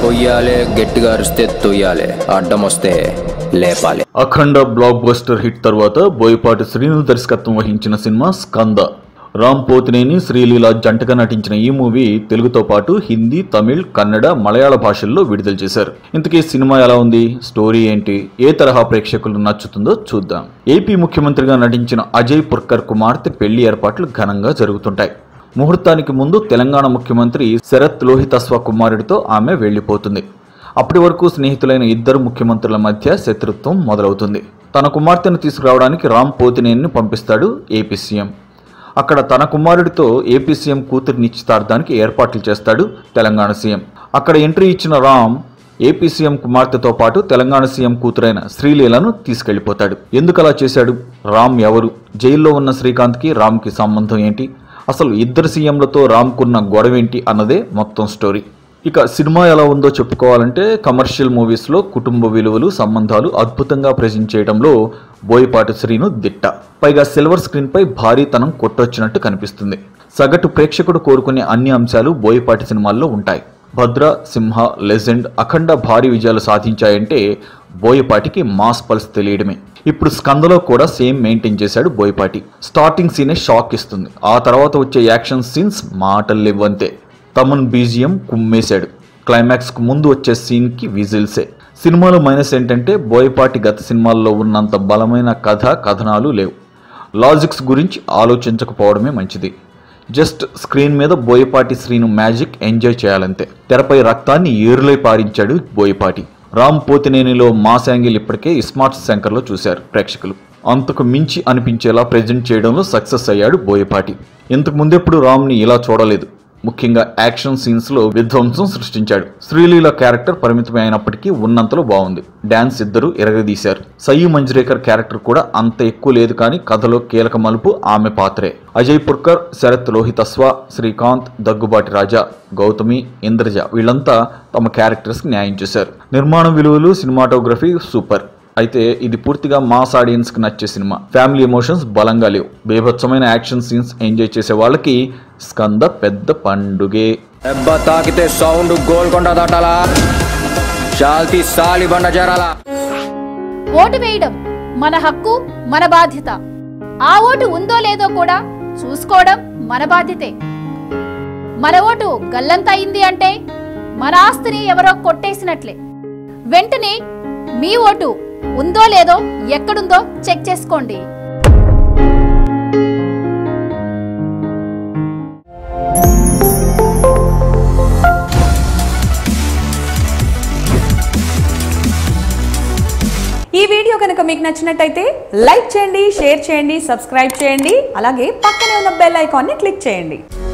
కొయ్యాలే గట్టిగా అరిస్తే తొయ్యాలే అడ్డం వస్తే లేపాలి అఖండ బ్లాక్ బస్టర్ హిట్ తర్వాత బోయపాటి శ్రీను దర్శకత్వం వహించిన సినిమా స్కంద రామ్ పోతినేని శ్రీలీల జంటగా నటించిన ఈ మూవీ తెలుగుతో పాటు హిందీ తమిళ్ కన్నడ మలయాళ భాషల్లో విడుదల చేశారు ఇంతకీ సినిమా ఎలా ఉంది స్టోరీ ఏంటి ఏ తరహా ప్రేక్షకులు నచ్చుతుందో చూద్దాం ఏపీ ముఖ్యమంత్రిగా నటించిన అజయ్ పుర్కర్ కుమార్తె పెళ్లి ఏర్పాట్లు ఘనంగా జరుగుతుంటాయి ముహూర్తానికి ముందు తెలంగాణ ముఖ్యమంత్రి శరత్ లోహితస్వ కుమారుడితో ఆమె వెళ్లిపోతుంది అప్పటి వరకు స్నేహితులైన ఇద్దరు ముఖ్యమంత్రుల మధ్య శత్రుత్వం మొదలవుతుంది తన కుమార్తెను తీసుకురావడానికి రామ్ పోతినేనిని పంపిస్తాడు ఏపీ సీఎం అక్కడ తన కుమారుడితో ఏపీ సీఎం కూతురి నిశ్చితార్థానికి ఏర్పాట్లు చేస్తాడు తెలంగాణ సీఎం అక్కడ ఎంట్రీ ఇచ్చిన రామ్ ఏపీ సీఎం కుమార్తెతో పాటు తెలంగాణ సీఎం కూతురైన శ్రీలీలను తీసుకెళ్లిపోతాడు ఎందుకు అలా చేశాడు రామ్ ఎవరు జైల్లో ఉన్న శ్రీకాంత్కి రామ్కి సంబంధం ఏంటి అసలు ఇద్దరు సీఎంలతో రామ్కున్న గొడవేంటి అన్నదే మొత్తం స్టోరీ ఇక సినిమా ఎలా ఉందో చెప్పుకోవాలంటే కమర్షియల్ మూవీస్లో కుటుంబ విలువలు సంబంధాలు అద్భుతంగా ప్రజెంట్ చేయడంలో బోయపాటి శ్రీను దిట్ట పైగా సిల్వర్ స్క్రీన్పై భారీతనం కొట్టొచ్చినట్టు కనిపిస్తుంది సగటు ప్రేక్షకుడు కోరుకునే అన్ని అంశాలు బోయపాటి సినిమాల్లో ఉంటాయి భద్ర సింహ లెజెండ్ అఖండ భారీ విజయాలు సాధించాయంటే బోయపాటికి మాస్ పల్స్ తెలియడమే ఇప్పుడు స్కందలో కూడా సేమ్ మెయింటైన్ చేశాడు బోయపాటి స్టార్టింగ్ సీనే షాక్ ఇస్తుంది ఆ తర్వాత వచ్చే యాక్షన్ సీన్స్ మాటలు ఇవ్వంతే తమన్ బీజియం కుమ్మేశాడు క్లైమాక్స్కు ముందు వచ్చే సీన్కి విజిల్సే సినిమాలో మైనస్ ఏంటంటే బోయపాటి గత సినిమాల్లో ఉన్నంత బలమైన కథ కథనాలు లేవు లాజిక్స్ గురించి ఆలోచించకపోవడమే మంచిది జస్ట్ స్క్రీన్ మీద బోయపాటి శ్రీను మ్యాజిక్ ఎంజాయ్ చేయాలంతే తెరపై రక్తాన్ని ఏరులై పారించాడు బోయపాటి రామ్ పోతినేనిలో మాస్ యాంగిల్ ఇప్పటికే స్మార్ట్ శంకర్లో చూశారు ప్రేక్షకులు అంతకు మించి అనిపించేలా ప్రజెంట్ చేయడంలో సక్సెస్ అయ్యాడు బోయపాటి ఇంతకు ముందెప్పుడు రామ్ని ఇలా చూడలేదు ముఖ్యంగా యాక్షన్ సీన్స్ లో విధ్వంసం సృష్టించాడు శ్రీలీల క్యారెక్టర్ పరిమితమే అయినప్పటికీ ఉన్నంతలో బాగుంది డాన్స్ ఇద్దరు ఎరగదీశారు సయ్యి మంజ్రేకర్ క్యారెక్టర్ కూడా అంత ఎక్కువ లేదు కానీ కథలో కీలక మలుపు ఆమె పాత్రే అజయ్ పుర్కర్ శరత్ లోహితస్వ శ్రీకాంత్ దగ్గుబాటి రాజా గౌతమి ఇంద్రజ వీళ్ళంతా తమ క్యారెక్టర్స్ న్యాయం చేశారు నిర్మాణ విలువలు సినిమాటోగ్రఫీ సూపర్ అయితే ఇది పూర్తిగా మాస్ ఆడియన్స్ కి నచ్చే సినిమా ఫ్యామిలీ ఎమోషన్స్ బలంగా లేవు బేభత్సమైన యాక్షన్ సీన్స్ ఎంజాయ్ చేసే వాళ్ళకి స్కంద పెద్ద పండుగే దెబ్బ తాకితే సౌండ్ గోల్కొండ దాటాలా చాల్తి సాలి బండ చేరాలా ఓటు వేయడం మన హక్కు మన బాధ్యత ఆ ఓటు ఉందో లేదో కూడా చూసుకోవడం మన బాధ్యతే మన ఓటు గల్లంత అయింది అంటే మన ఆస్తిని ఎవరో కొట్టేసినట్లే వెంటనే మీ ఓటు ఉందో లేదో ఎక్కడుందో చెక్ చేసుకోండి ఈ వీడియో కనుక మీకు నచ్చినట్టయితే లైక్ చేయండి షేర్ చేయండి సబ్స్క్రైబ్ చేయండి అలాగే పక్కనే ఉన్న బెల్ ఐకాన్ని క్లిక్ చేయండి